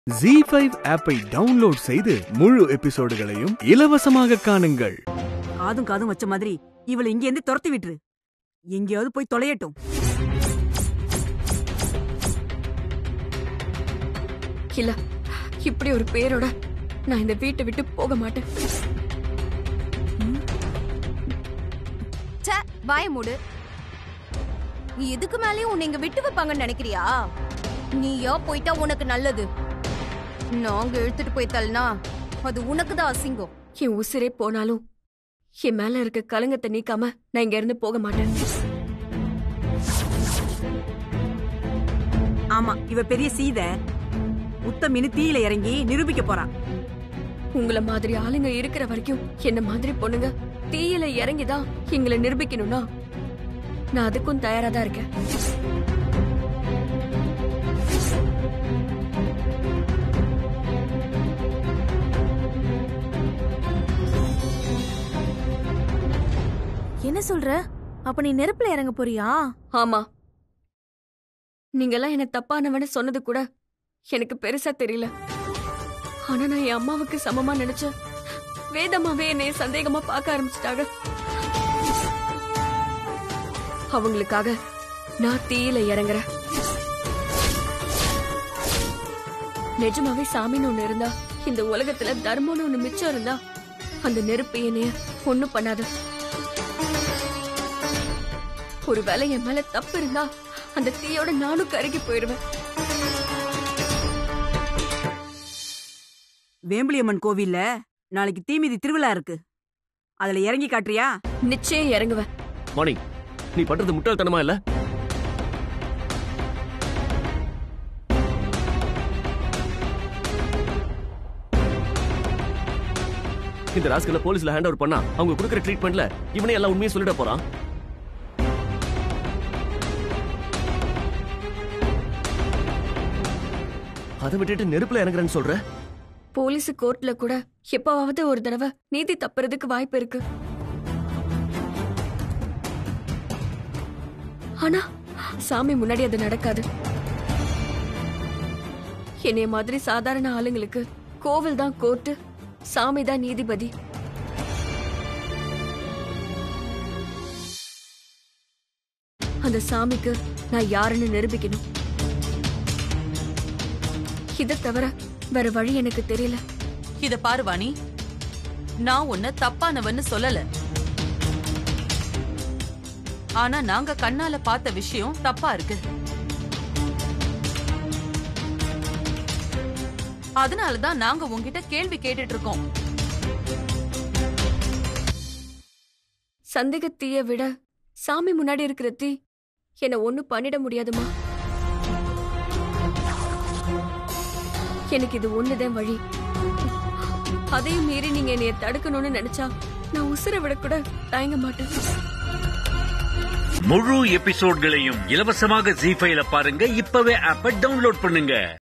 G five ஆப்பை download செய்து முழு எபிசோடுகளையும் இலவசமாக காணுங்கள் காதும் காதும் வச்ச மாதிரி இவளை இங்க இருந்து துரத்தி விட்டுரு எங்கேயாவது போய் தொலையட்டும் இல்ல இப்படி ஒரு பேரோட நான் இந்த வீட்டை விட்டு போக மாட்டேன் ச்சே வாய மூடு நீ எதுக்கு மேலேயும் உன்னை இங்க விட்டு வைப்பாங்கன்னு நினைக்கிறியா நீயா போயிட்டா உனக்கு நல்லது நாங்க இழுத்துட்டு போய் தள்ளனா அது உனக்கு தான் அசிங்கம் என் உசிரே போனாலும் என் மேல இருக்க கலங்கத்தை நீக்காம நான் இங்க இருந்து போக மாட்டேன் ஆமா இவ பெரிய சீதை உத்த மினு தீயில இறங்கி நிரூபிக்க போறான் உங்கள மாதிரி ஆளுங்க இருக்கிற வரைக்கும் என்ன மாதிரி பொண்ணுங்க தீயில இறங்கிதான் எங்களை நிரூபிக்கணும்னா நான் அதுக்கும் தயாரா தான் இருக்கேன் என்ன சொல்ற அப்ப நீ நெருப்புல இறங்க போறியா ஆமா நீங்கெல்லாம் என்ன தப்பானவன்னு சொன்னது கூட எனக்கு பெருசா தெரியல ஆனா நான் என் அம்மாவுக்கு சமமா நினைச்ச வேதம்மாவே என்னைய சந்தேகமா பார்க்க ஆரம்பிச்சிட்டாங்க அவங்களுக்காக நான் தீயில இறங்குறேன் நிஜமாவே சாமின்னு ஒண்ணு இருந்தா இந்த உலகத்துல தர்மம்னு ஒண்ணு மிச்சம் இருந்தா அந்த நெருப்பு என்னைய ஒண்ணும் பண்ணாது ஒருவேளை என் மேல தப்பு இருந்தா அந்த தீயோட நானும் கருகி போயிடுவேன் வேம்பிலியம்மன் கோவில்ல நாளைக்கு தீமிதி திருவிழா இருக்கு அதுல இறங்கி காட்டுறியா நிச்சயம் இறங்குவேன் மணி நீ பண்றது முட்டாள்தனமா இல்ல இந்த ராஸ்கல போலீஸ்ல ஹேண்ட் ஓவர் பண்ணா அவங்க கொடுக்குற ட்ரீட்மெண்ட்ல இவனே எல்லாம் உண்மையை சொல்லிட போறான் அதை விட்டுட்டு நெருப்புல இறங்குறேன்னு சொல்ற போலீஸ் கோர்ட்ல கூட எப்பவாவது ஒரு தடவை நீதி தப்புறதுக்கு வாய்ப்பு இருக்கு ஆனா சாமி முன்னாடி அது நடக்காது என்னைய மாதிரி சாதாரண ஆளுங்களுக்கு கோவில் தான் கோர்ட்டு சாமி தான் நீதிபதி அந்த சாமிக்கு நான் யாருன்னு நிரூபிக்கணும் இதை தவிர வேற வழி எனக்கு தெரியல இத பாரு வாணி நான் உன்ன தப்பானவன்னு சொல்லல ஆனா நாங்க கண்ணால பார்த்த விஷயம் தப்பா இருக்கு அதனாலதான் நாங்க உன்கிட்ட கேள்வி கேட்டுட்டு இருக்கோம் சந்தேகத்தீய விட சாமி முன்னாடி இருக்கிற தீ என்ன ஒண்ணு பண்ணிட முடியாதுமா எனக்கு இது ஒண்ணுதான் வழி அதையும் மீறி நீங்க என்னைய தடுக்கணும்னு நினைச்சா நான் உசுர விட கூட தயங்க மாட்டேன் முழு எபிசோட்களையும் இலவசமாக ஜி ஃபைல பாருங்க இப்பவே ஆப்ப டவுன்லோட் பண்ணுங்க